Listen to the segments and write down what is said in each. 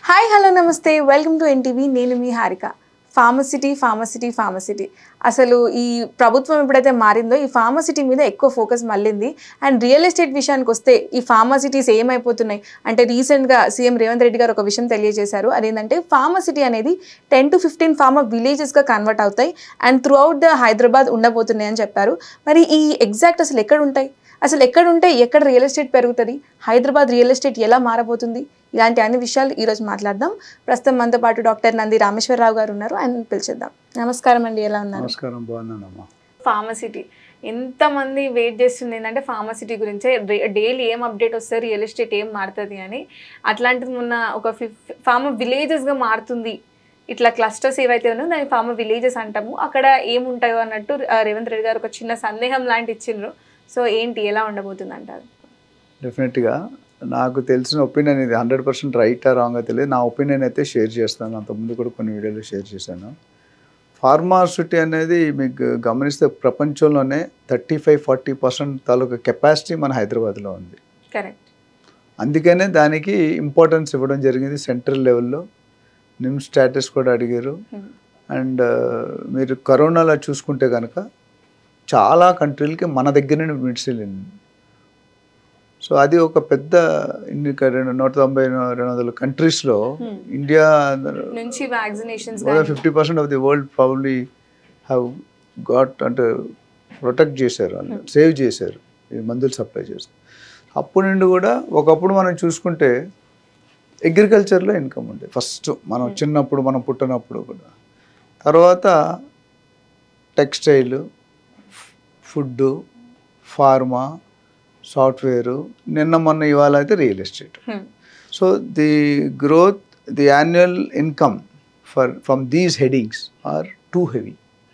Hi hello namaste welcome to NTV నేను మీ హారిక ఫార్మసిటీ ఫార్మసిటీ ఫార్మసిటీ అసలు ఈ ప్రభుత్వం ఎప్పుడైతే మారిందో ఈ ఫార్మసిటీ మీద ఎక్కువ ఫోకస్ మళ్ళింది అండ్ రియల్ ఎస్టేట్ విషయానికి వస్తే ఈ ఫార్మసిటీస్ ఏమైపోతున్నాయి అంటే రీసెంట్గా సీఎం రేవంత్ రెడ్డి గారు ఒక విషయం తెలియజేశారు అదేంటంటే ఫార్మసిటీ అనేది టెన్ టు ఫిఫ్టీన్ ఫార్మా విలేజెస్గా కన్వర్ట్ అవుతాయి and throughout the Hyderabad ఉండబోతున్నాయి అని చెప్పారు మరి ఈ ఎగ్జాక్ట్ అసలు ఎక్కడ ఉంటాయి అసలు ఎక్కడ ఉంటే ఎక్కడ రియల్ ఎస్టేట్ పెరుగుతుంది హైదరాబాద్ రియల్ ఎస్టేట్ ఎలా మారబోతుంది ఇలాంటి అన్ని విషయాలు ఈరోజు మాట్లాడదాం ప్రస్తుతం మనతో పాటు డాక్టర్ నంది రామేశ్వరరావు గారు ఉన్నారు ఆయన పిలిచేద్దాం నమస్కారం అండి ఎలా ఉన్నారు నమస్కారం బాగున్నానమ్మా ఫార్మసిటీ ఎంతమంది వెయిట్ చేస్తుంది ఏంటంటే ఫార్మసిటీ గురించే డైలీ ఏం అప్డేట్ వస్తుంది రియల్ ఎస్టేట్ ఏం మారుతుంది అని అట్లాంటిది మొన్న ఒక ఫార్మా విలేజెస్గా మారుతుంది ఇట్లా క్లస్టర్స్ ఏవైతే ఉన్నాయో దాన్ని ఫార్మా విలేజెస్ అంటాము అక్కడ ఏముంటాయో అన్నట్టు ఆ, రేవంత్ రెడ్డి గారు ఒక చిన్న సందేహం లాంటి ఇచ్చిండ్రు సో ఏంటి ఎలా ఉండబోతుంది అంటారు డెఫినెట్గా నాకు తెలిసిన ఒపీనియన్ ఇది హండ్రెడ్ పర్సెంట్ రైటా రాంగా తెలియదు నా ఒపీనియన్ అయితే షేర్ చేస్తాను అంతకుముందు కూడా కొన్ని వీడియోలు షేర్ చేశాను ఫార్మాసిటీ అనేది మీకు గమనిస్తే ప్రపంచంలోనే థర్టీ ఫైవ్ ఫార్టీ పర్సెంట్ తాలూకా కెపాసిటీ మన హైదరాబాద్లో ఉంది కరెక్ట్ అందుకనే దానికి ఇంపార్టెన్స్ ఇవ్వడం జరిగింది సెంట్రల్ లెవెల్లో నిమ్ స్టాటస్ కూడా అడిగారు అండ్ మీరు కరోనాలో చూసుకుంటే కనుక చాలా కంట్రీలకి మన దగ్గర నుండి మెడిసిన్ వెళ్ళింది సో అది ఒక పెద్ద ఇన్ని క- రెండు నూట తొంభై రెండు వందల కంట్రీస్లో Hmm. ఇండియా నుంచి vaccinations fifty percent of the world probably have got అంటే ప్రొటెక్ట్ చేశారు వాళ్ళు సేవ్ చేశారు ఈ మందులు సప్లై చేస్తారు అప్పటి నుండి కూడా ఒకప్పుడు మనం చూసుకుంటే అగ్రికల్చర్లో ఇన్కమ్ ఉండేది ఫస్ట్ మనం చిన్నప్పుడు మనం పుట్టినప్పుడు కూడా తర్వాత టెక్స్టైల్ ఫుడ్ ఫార్మా సాఫ్ట్వేరు నిన్న మొన్న ఇవాళ అయితే real estate so the growth the annual income for from these headings are too heavy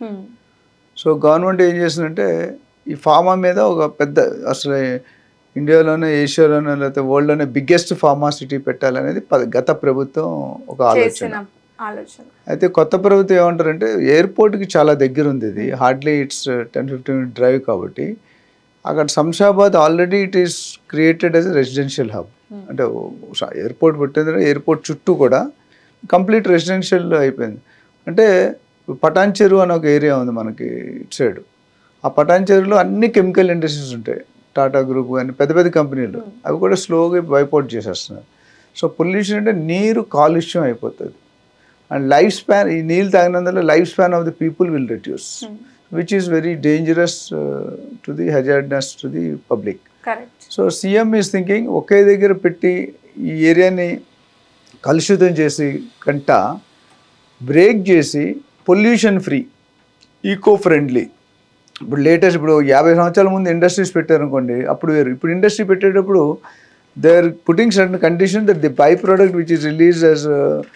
so government ఏం చేసిందంటే ఈ ఫార్మా మీద ఒక పెద్ద అసలు ఇండియాలోనే ఏషియాలోనే లేకపోతే వరల్డ్లోనే బిగ్గెస్ట్ ఫార్మా సిటీ పెట్టాలనేది ప- గత ప్రభుత్వం ఒక చేసిన ఆలోచన ఆలోచన అయితే కొత్త ప్రభుత్వం ఏమంటారంటే ఎయిర్పోర్ట్కి చాలా దగ్గర ఉంది ఇది hardly it's ten fifteen minute drive కాబట్టి అక్కడ Shamshabad already it is created as residential hub అంటే ఎయిర్పోర్ట్ పెట్టింది ఎయిర్పోర్ట్ చుట్టూ కూడా కంప్లీట్ రెసిడెన్షియల్ అయిపోయింది అంటే పటాన్ చెరువు అని ఒక ఏరియా ఉంది మనకి ఇటు సైడ్ ఆ పటాన్ చెరువులో అన్ని కెమికల్ ఇండస్ట్రీస్ ఉంటాయి టాటా గ్రూప్ కానీ పెద్ద పెద్ద కంపెనీలు అవి కూడా స్లోగా వైపౌట్ చేసేస్తున్నారు సో పొల్యూషన్ అంటే నీరు కాలుష్యం అయిపోతుంది అండ్ లైఫ్ స్పాన్ ఈ నీళ్ళు తాగినందువల్ల life span of the people will reduce which is very dangerous to the hazardousness to the public correct so CM is thinking ఒకే దగ్గర పెట్టి ఈ ఏరియాని కలుషితం చేసి కంట బ్రేక్ చేసి పొల్యూషన్ ఫ్రీ ఈకో ఫ్రెండ్లీ ఇప్పుడు లేటెస్ట్ ఇప్పుడు యాభై సంవత్సరాల ముందు ఇండస్ట్రీస్ పెట్టారనుకోండి అప్పుడు వేరు ఇప్పుడు ఇండస్ట్రీ పెట్టేటప్పుడు they are putting certain condition that the by product which is release as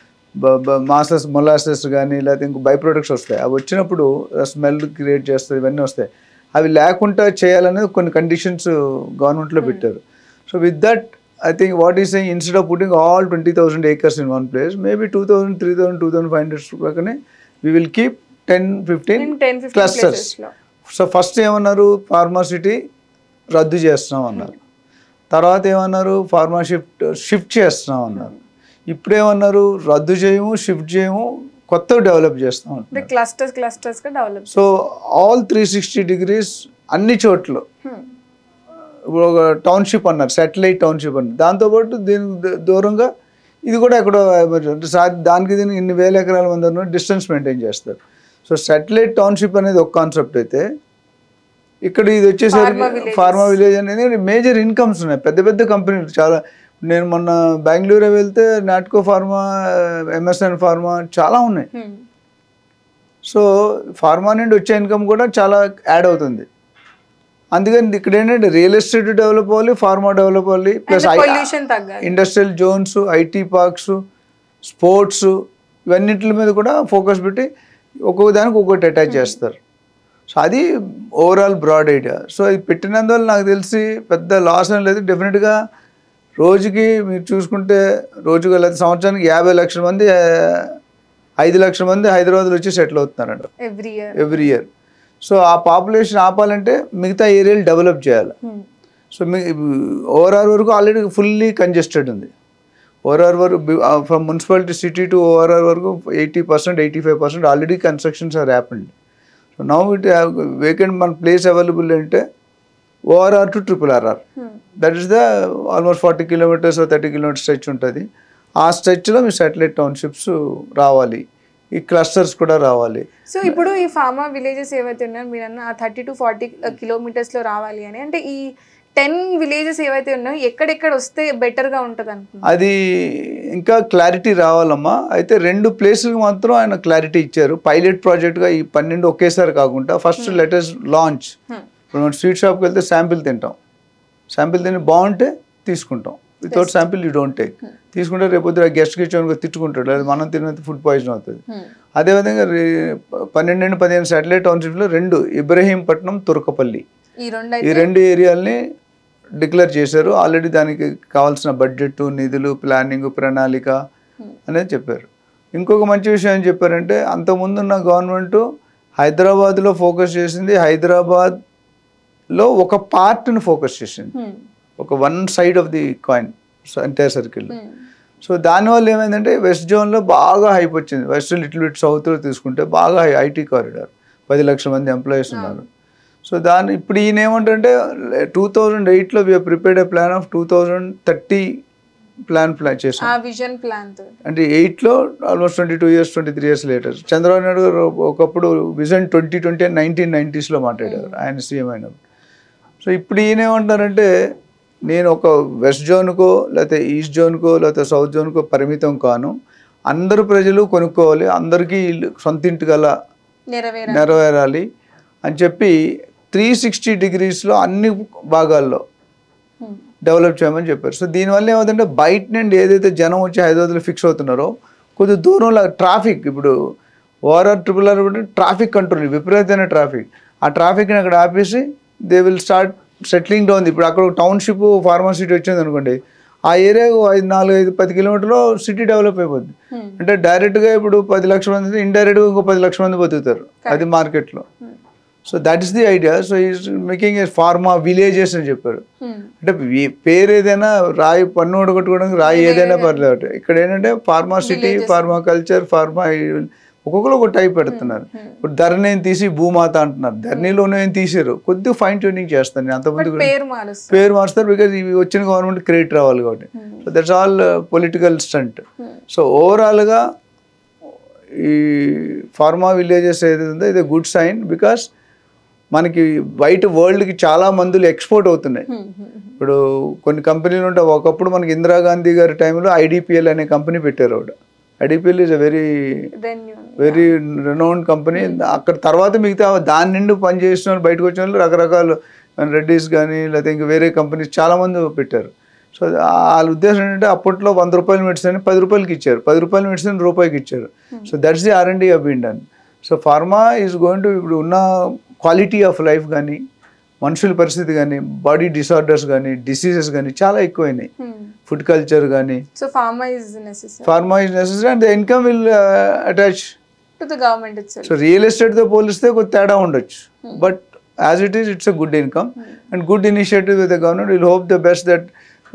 masses molasses కానీ లేకపోతే ఇంకో బై ప్రొడక్ట్స్ వస్తాయి అవి వచ్చినప్పుడు స్మెల్ క్రియేట్ చేస్తుంది ఇవన్నీ వస్తాయి అవి లేకుండా చేయాలనేది కొన్ని కండిషన్స్ గవర్నమెంట్లో పెట్టారు so with that I think what is saying instead of putting all twenty thousand acres in one place maybe two thousand three thousand two thousand five hundred ప్రకానే we will keep ten fifteen ten fifteen clusters లో so first ఏమన్నారు pharma city రద్దు చేస్తున్నాం అన్నారు తర్వాత ఏమన్నారు pharma shift shift చేస్తున్నాం అన్నారు ఇప్పుడేమన్నారు రద్దు చేయము షిఫ్ట్ చేయము కొత్తవి డెవలప్ చేస్తాం అంటున్నారు క్లస్టర్స్ క్లస్టర్స్ గా develop so all three sixty degrees అన్ని చోట్ల ఇప్పుడు ఒక టౌన్షిప్ అన్నారు సాటిలైట్ టౌన్షిప్ అన్నారు దాంతోపాటు దీనికి దూ- దూరంగా ఇది కూడా ఎక్కడో అంటే సా- దానికి దీనికి ఇన్ని వేల ఎకరాల మంది డిస్టెన్స్ మెయింటైన్ చేస్తారు సో సాటిలైట్ టౌన్షిప్ అనేది ఒక కాన్సెప్ట్ అయితే ఇక్కడ ఇది Pharma వచ్చేసరికి villages. ఫార్మా విలేజ్ అనేది మేజర్ ఇన్కమ్స్ ఉన్నాయి పెద్ద పెద్ద కంపెనీలు చాలా నేను మొన్న బెంగళూరు వెళ్తే నాట్కో ఫార్మా ఎంఎస్ఎన్ ఫార్మా చాలా ఉన్నాయి సో ఫార్మా నుండి వచ్చే ఇన్కమ్ కూడా చాలా యాడ్ అవుతుంది అందుకని ఇక్కడ ఏంటంటే రియల్ ఎస్టేట్ డెవలప్ అవ్వాలి ఫార్మా డెవలప్ అవ్వాలి ప్లస్ పొల్యూషన్ తగ్గాలి industrial zones IT parks sports ఇవన్నిటి మీద కూడా ఫోకస్ పెట్టి ఒక్కొక్క దానికి ఒక్కొక్కటి అటాచ్ చేస్తారు సో అది ఓవరాల్ బ్రాడ్ ఐడియా సో ఇది పెట్టినందువల్ల నాకు తెలిసి పెద్ద లాస్ అని లేదు డెఫినెట్గా రోజుకి మీరు చూసుకుంటే రోజుకి లేదా సంవత్సరానికి యాభై లక్షల మంది ఆ, ఐదు లక్షల మంది హైదరాబాద్లో వచ్చి సెటిల్ అవుతున్నారంట every year every year so ఆ పాపులేషన్ ఆపాలంటే మిగతా ఏరియాలు డెవలప్ చేయాలి సో మీ ఓవరాల్ వరకు ఆల్రెడీ ఫుల్లీ కంజెస్టెడ్ ఉంది ఓఆర్ఆర్ వరకు from municipality city to ORR వరకు eighty percent eighty five percent already constructions are happened so now it vacant మన ప్లేస్ అవైలబుల్ అంటే ORR to triple RR that is the almost forty kilometers thirty kilometer stretch ఉంటుంది ఆ స్ట్రెచ్లో మీ satellite townships రావాలి ఈ clusters కూడా రావాలి so ఇప్పుడు ఈ ఫార్మా విలేజెస్ ఏవైతే ఉన్నాయో మీరు అన్న థర్టీ టు ఫార్టీ కిలోమీటర్స్లో రావాలి అని అంటే ఈ టెన్ విలేజెస్ ఏవైతే ఉన్నాయో ఎక్కడెక్కడ వస్తే బెటర్గా ఉంటుంది అనుకుంటున్నాను అది ఇంకా క్లారిటీ రావాలమ్మా అయితే రెండు ప్లేసులకు మాత్రం ఆయన క్లారిటీ ఇచ్చారు పైలట్ ప్రాజెక్ట్గా ఈ పన్నెండు ఒకేసారి కాకుండా ఫస్ట్ లెటర్స్ లాంచ్ ఇప్పుడు మనం స్వీట్ షాప్కి వెళ్తే శాంపిల్ తింటాం శాంపిల్ తిని బాగుంటే తీసుకుంటాం without sample you don't take తీసుకుంటే రేపు గెస్ట్కి ఇచ్చాను తిట్టుకుంటాడు లేదా మనం తిన్నది ఫుడ్ పాయిజన్ అవుతుంది అదేవిధంగా రే- పన్నెండు నుండి పదిహేను శాటిలైట్ టౌన్షిప్లో రెండు ఇబ్రహీంపట్నం తురకపల్లి ఈ రెండు ఈ అయితే రెండు ఏరియాల్ని డిక్లేర్ చేశారు ఆల్రెడీ దానికి కావాల్సిన బడ్జెట్ నిధులు ప్లానింగ్ ప్రణాళిక అనేది చెప్పారు ఇంకొక మంచి విషయం ఏం చెప్పారంటే అంతకుముందున్న గవర్నమెంట్ హైదరాబాద్లో ఫోకస్ చేసింది హైదరాబాద్లో ఒక పార్ట్ని ఫోకస్ చేసింది Hmm. ఒక one side of the coin entire circle Hmm. So దానివల్ల ఏమైందంటే వెస్ట్ జోన్లో బాగా హైప్ వచ్చింది వెస్ట్ లిటిల్ బిట్ సౌత్లో తీసుకుంటే బాగా హై ఐటీ కారిడార్ పది లక్షల మంది ఎంప్లాయీస్ ఉన్నారు సో దాని ఇప్పుడు ఈయన ఏమంటే టూ థౌజండ్ ఎయిట్లో we are prepared a plan of two thousand thirty plan plan చేసాం ఆ విజన్ ప్లాన్ తో అంటే ఎయిట్లో almost twenty two years twenty three years later Chandrababu Naidu garu ఒకప్పుడు విజన్ ట్వంటీ ట్వంటీ నైన్టీన్ నైంటీస్లో మాట్లాడారు ఆయన సీఎం అయినప్పుడు సో ఇప్పుడు ఈయన ఏమంటారంటే నేను ఒక వెస్ట్ జోన్కో లేకపోతే ఈస్ట్ జోన్కో లేకపోతే సౌత్ జోన్కో పరిమితం కాను అందరు ప్రజలు కొనుక్కోవాలి అందరికీ ఇల్లు సొంత ఇంటి గల నెరవేర నెరవేరాలి అని చెప్పి త్రీ సిక్స్టీ డిగ్రీస్లో అన్ని భాగాల్లో Hmm. డెవలప్ చేయమని చెప్పారు సో దీనివల్ల ఏమవుతుందంటే బయట నుండి ఏదైతే జనం వచ్చి హైదరాబాద్లో ఫిక్స్ అవుతున్నారో కొద్ది దూరంలో ట్రాఫిక్ ఇప్పుడు ORR triple R traffic control విపరీతమైన ట్రాఫిక్ ఆ ట్రాఫిక్ని అక్కడ ఆపేసి they will start settling down ఇప్పుడు అక్కడ ఫార్మా ఫార్మసిటీ వచ్చింది అనుకోండి ఆ ఏరియా ఐదు నాలుగు ఐదు పది కిలోమీటర్లో సిటీ డెవలప్ అయిపోద్ది Hmm. అంటే డైరెక్ట్గా ఇప్పుడు పది లక్షల మంది ఇండైరెక్ట్గా ఇంకో పది లక్షల మంది బతుకుతారు అది మార్కెట్లో so that is the idea so is making a pharma villages అని చెప్పారు Hmm. అంటే వీ- పేరు ఏదైనా రాయి పన్ను కొట్టుకోవడానికి రాయి ఏదైనా పర్లేదు ఇక్కడ ఏంటంటే pharma city pharma culture pharma ఒక్కొక్కరు ఒక టైప్ పెడుతున్నారు ఇప్పుడు ధరణిని తీసి భూమాత అంటున్నారు ధరణిలోనే ఏం తీసారు కొద్దిగా ఫైన్ ట్యూనింగ్ చేస్తాను నేను అంతమంది కూడా పేరు మారుస్తారు పేరు మార్చుతారు బికాజ్ ఇవి వచ్చిన గవర్నమెంట్ క్రెడిట్ రావాలి కాబట్టి so that's all political stunt so ఓవరాల్గా ఈ ఫార్మా విలేజెస్ ఏదైతే ఉందో ఇది గుడ్ సైన్ బికాస్ మనకి బయట వరల్డ్కి చాలా మందులు ఎక్స్పోర్ట్ అవుతున్నాయి Hmm. Hmm. ఇప్పుడు కొన్ని కంపెనీలు ఉంటాయి ఒకప్పుడు మనకి ఇందిరాగాంధీ గారి టైంలో ఐడిపిఎల్ అనే కంపెనీ పెట్టారు ఆవిడ IDPL is a very Then you very renowned company అక్కడ తర్వాత మిగతా దాని నిండి పనిచేసిన వాళ్ళు బయటకు వచ్చిన వాళ్ళు రకరకాల రెడ్డీస్ కానీ లేకపోతే ఇంకా వేరే కంపెనీస్ చాలామంది పెట్టారు సో వాళ్ళ ఉద్దేశం ఏంటంటే అప్పట్లో వంద రూపాయల మెడిసిన్ పది రూపాయలకి ఇచ్చారు పది రూపాయల మెడిసిన్ రూపాయికి ఇచ్చారు so that's the R and D been done so pharma is going to ఇప్పుడు ఉన్న క్వాలిటీ ఆఫ్ లైఫ్ కానీ మనుషుల పరిస్థితి కానీ బాడీ డిసార్డర్స్ కానీ డిసీజెస్ కానీ చాలా ఎక్కువైనాయి Hmm. ఫుడ్ కల్చర్ కానీ So pharma is necessary pharma is necessary and the income will attach to the government itself. So real ఎస్టేట్తో పోలిస్తే కొంచెం తేడా ఉండొచ్చు but as it is it's a good income and good initiative with the government will hope the best that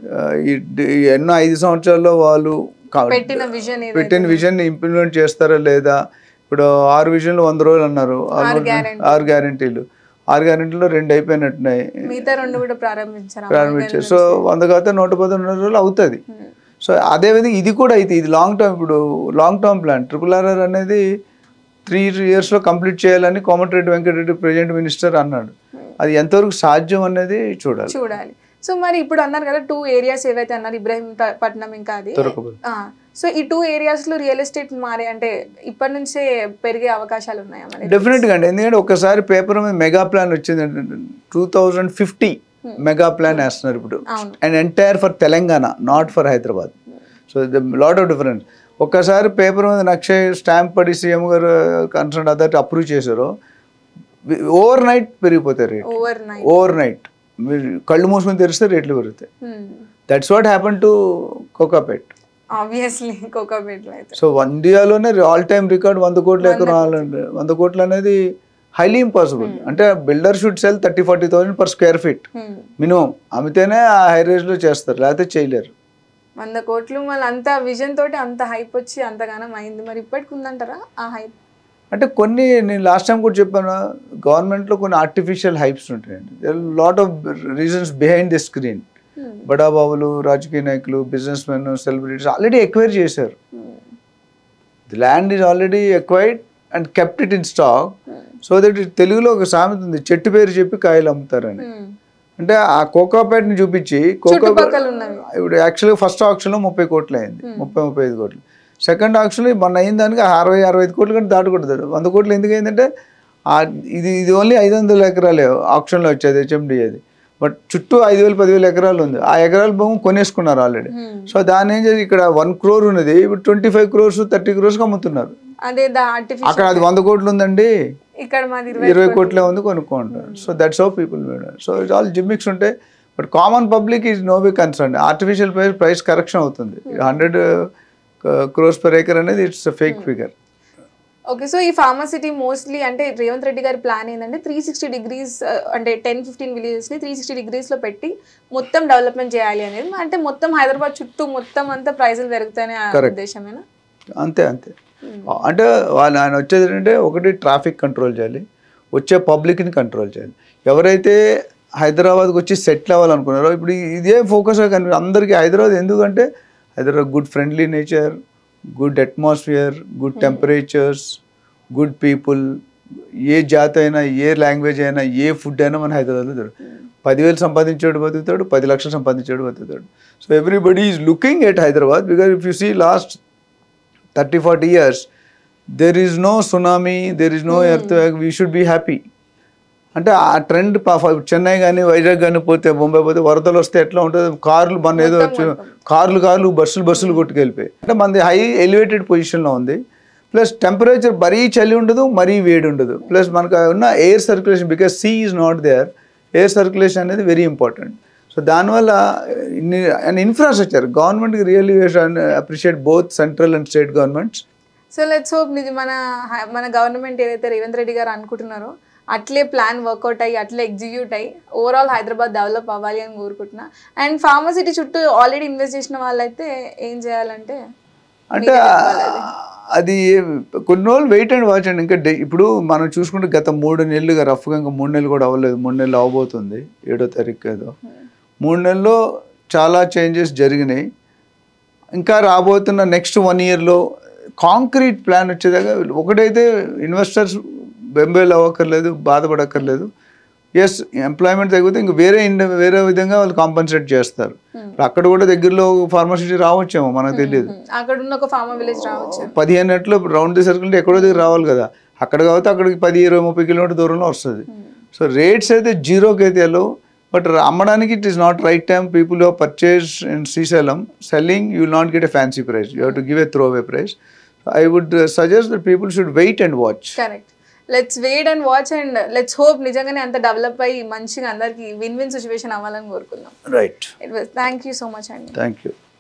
ఎన్నో ఐదు సంవత్సరాల్లో వాళ్ళు కా- పెట్టిన విజన్ ఏదైతే పెట్టిన విజన్ ఇంప్లిమెంట్ చేస్తారా లేదా ఇప్పుడు ఆరు విజన్లు వంద రోజులు అన్నారు Almost guarantee. ఆరు గ్యారంటీలు ఆరు గ్యారంటీలో రెండు అయిపోయినట్టున్నాయి మిగతా రెండు కూడా ప్రారంభించారు ప్రారంభించారు సో వంద కాకపోతే నూట పదకొండు రోజులు అవుతుంది Hmm. సో అదేవిధంగా ఇది కూడా అయితే ఇది లాంగ్ టర్మ్ ఇప్పుడు long term plan triple RR అనేది త్రీ ఇయర్స్లో కంప్లీట్ చేయాలని కోమటిరెడ్డి వెంకటరెడ్డి ప్రెజెంట్ మినిస్టర్ అన్నాడు అది ఎంతవరకు సాధ్యం అనేది చూడాలి చూడాలి సో మరి ఇప్పుడు అన్నారు కదా టూ ఏరియాస్ ఏవైతే అన్నారు ఇబ్రాహీం ప- పట్నం ఇంకా అది దొరకబోదు ఆ, సో ఈ టూ ఏరియాస్ లో రియల్ ఎస్టేట్ మారే అంటే ఇప్పటి నుంచే పెరిగే అవకాశాలు ఉన్నాయా మరి డెఫినెట్గా అండి ఎందుకంటే ఒకసారి పేపర్ మీద మెగా ప్లాన్ వచ్చింది two thousand fifty mega plan వేస్తున్నారు ఇప్పుడు అవును and entire for Telangana not for Hyderabad so the lot of difference ఒక్కసారి పేపర్ మీద నక్ష స్టాంప్ పడి CM garu concern authority approve చేశారు ఓవర్ నైట్ పెరిగిపోతాయి rate overnight overnight మీరు కళ్ళు మూసుకొని తెరిస్తే రేట్లు పెరుగుతాయి that's what happen to Kokapet obviously Kokapet లో అయితే సో ఇండియాలోనే ఆల్ టైమ్ రికార్డ్ వంద కోట్లు ఎక్కడ రావాలంటే వంద కోట్లు అనేది హైలీ ఇంపాసిబుల్ అంటే builder should sell thirty forty thousand per square feet Hmm. Minimum అమ్మితేనే ఆ హై రేంజ్లో చేస్తారు లేకపోతే చేయలేరు వంద కోట్లు మళ్ళీ అంత విజన్ తోటి అంత హైప్ వచ్చి అంతగానం అయింది మరి ఇప్పటికి ఉందంటారా ఆ హైప్ అంటే కొన్ని నేను లాస్ట్ టైం కూడా చెప్పాను గవర్నమెంట్లో కొన్ని ఆర్టిఫిషియల్ హైప్స్ ఉంటాయండి lot of reasons behind the screen బడాబాబులు రాజకీయ నాయకులు business men celebrities already acquire చేశారు the land is already acquired and kept it in stock so that తెలుగులో ఒక సామెత ఉంది చెట్టు పేరు చెప్పి కాయలు అమ్ముతారని అంటే ఆ కోకాపేటని చూపించి కోకా చుట్టుపక్కల ఉన్నవి. ఇప్పుడు యాక్చువల్గా ఫస్ట్ ఆప్షన్లో ముప్పై కోట్లు అయింది ముప్పై ముప్పై ఐదు కోట్లు సెకండ్ ఆప్షన్లో మొన్న అయిన దానికి అరవై అరవై ఐదు కోట్లు కంటే దాటకూడదు వంద కోట్లు ఎందుకు అయిందంటే ఆ ఇది ఇది ఓన్లీ ఐదు వందల ఎకరాలే ఆప్షన్లో వచ్చేది హెచ్ఎండి అది బట్ చుట్టూ ఐదు వేలు పదివేల ఎకరాలు ఉంది ఆ ఎకరాల భూమి కొనేసుకున్నారు ఆల్రెడీ సో దాని ఏం చేసి ఇక్కడ వన్ క్రోర్ ఉన్నది ఇప్పుడు ట్వంటీ ఫైవ్ క్రోర్స్ థర్టీ క్రోర్స్కి అమ్ముతున్నారు అదే ద ఆర్టిఫిషియల్ అక్కడ అది వంద కోట్లు ఉందండి ఇక్కడ మాది ఇరవై ఇరవై కోట్లే ఉంది కొనుక్కుంటారు so that's how people made so it's all gimmicks ఉంటాయి but common public is no be concern artificial price price correction అవుతుంది హండ్రెడ్ క్రోర్స్ పర్ ఏకర్ అనేది it's fake figure okay so ఈ ఫార్మసిటీ మోస్ట్లీ అంటే రేవంత్ రెడ్డి గారి ప్లాన్ ఏంటంటే three sixty degrees అంటే ten fifteen విలేజెస్ని three sixty డిగ్రీస్లో పెట్టి మొత్తం డెవలప్మెంట్ చేయాలి అనేది అంటే మొత్తం హైదరాబాద్ చుట్టూ మొత్తం అంతా ప్రైజులు పెరుగుతాయనే ఆ Correct. ఉద్దేశమేనా అంతే అంతే అంటే వాళ్ళు ఆయన వచ్చేది ఏంటంటే ఒకటి ట్రాఫిక్ కంట్రోల్ చేయాలి వచ్చే పబ్లిక్ని కంట్రోల్ చేయాలి ఎవరైతే హైదరాబాద్కి వచ్చి సెటిల్ అవ్వాలనుకున్నారో ఇప్పుడు ఇదే ఫోకస్గా కనిపి అందరికీ హైదరాబాద్ ఎందుకంటే Hyderabad good friendly nature good atmosphere good temperatures good people ఏ జాతి అయినా ఏ లాంగ్వేజ్ అయినా ఏ ఫుడ్ అయినా మన హైదరాబాద్లో దొరుకుతుంది పదివేలు సంపాదించాడు బతుకుతాడు పది లక్షలు సంపాదించాడు బతుకుతాడు so everybody is looking at Hyderabad because if you see last thirty forty years there is no tsunami there is no earth we should be happy అంటే ఆ ట్రెండ్ చెన్నై కానీ వైజాగ్ కానీ పోతే బొంబాయి పోతే వరదలు వస్తే ఎట్లా ఉంటుంది కార్లు మన ఏదో వచ్చి కార్లు కార్లు బస్సులు బస్సులు కొట్టుకెళ్ళిపోయి అంటే మనది హై ఎలివేటెడ్ పొజిషన్లో ఉంది ప్లస్ టెంపరేచర్ మరీ చలి ఉండదు మరీ వేడి ఉండదు ప్లస్ మనకు ఉన్న air circulation because sea is not there air circulation అనేది వెరీ ఇంపార్టెంట్ సో దానివల్ల ఇన్ని అండ్ ఇన్ఫ్రాస్ట్రక్చర్ గవర్నమెంట్కి really appreciate both central and state governments so let's hope ఇది మన హై- మన గవర్నమెంట్ ఏదైతే రేవంత్ రెడ్డి గారు అనుకుంటున్నారో అట్లే ప్లాన్ వర్కౌట్ అయ్యి అట్లే ఎగ్జిక్యూట్ అయ్యి ఓవరాల్ హైదరాబాద్ డెవలప్ అవ్వాలి అని కోరుకుంటున్నా అండ్ ఫార్మసిటీ చుట్టూ ఆల్రెడీ ఇన్వెస్ట్ చేసిన వాళ్ళైతే ఏం చేయాలంటే అంటే అది కొన్ని రోజులు వెయిట్ అండ్ వాచ్ అండి ఇంకా డే- ఇప్పుడు మనం చూసుకుంటే గత మూడు నెలలుగా రఫ్గా ఇంకా మూడు నెలలు కూడా అవ్వలేదు మూడు నెలలు అవ్వబోతుంది ఏడో తారీఖు ఏదో మూడు నెలల్లో చాలా చేంజెస్ జరిగినాయి ఇంకా రాబోతున్న నెక్స్ట్ వన్ ఇయర్లో కాంక్రీట్ ప్లాన్ వచ్చేదాకా ఒకటైతే ఇన్వెస్టర్స్ బెంబేలు అవ్వక్కర్లేదు బాధపడక్కర్లేదు ఎస్ ఎంప్లాయ్మెంట్ తగ్గితే ఇంక వేరే ఇన్- వేరే విధంగా వాళ్ళు కాంపన్సేట్ చేస్తారు ఇప్పుడు అక్కడ కూడా దగ్గరలో ఫార్మసిటీ రావచ్చేమో మనకు తెలియదు అక్కడ ఉన్న ఒక ఫార్మా విలేజ్ రావచ్చు పదిహేను నెట్లు రౌండ్ ది సర్కిల్ ఎక్కడో దగ్గర రావాలి కదా అక్కడ కాబట్టి అక్కడికి పది ఇరవై ముప్పై కిలోమీటర్ దూరంలో వస్తుంది సో రేట్స్ అయితే జీరోకి అయితే వెళ్ళవు బట్ అమ్మడానికి it is not right time people who purchase in Srisailam selling you will not get a fancy price you have to give a throw away price I would suggest that people should wait and watch correct let's wait and watch and let's hope నిజంగానే అంత develop అయ్యి మంచిగా అందరికి win win situation అవ్వాలని కోరుకుందాం right it was thank you so much అండి thank you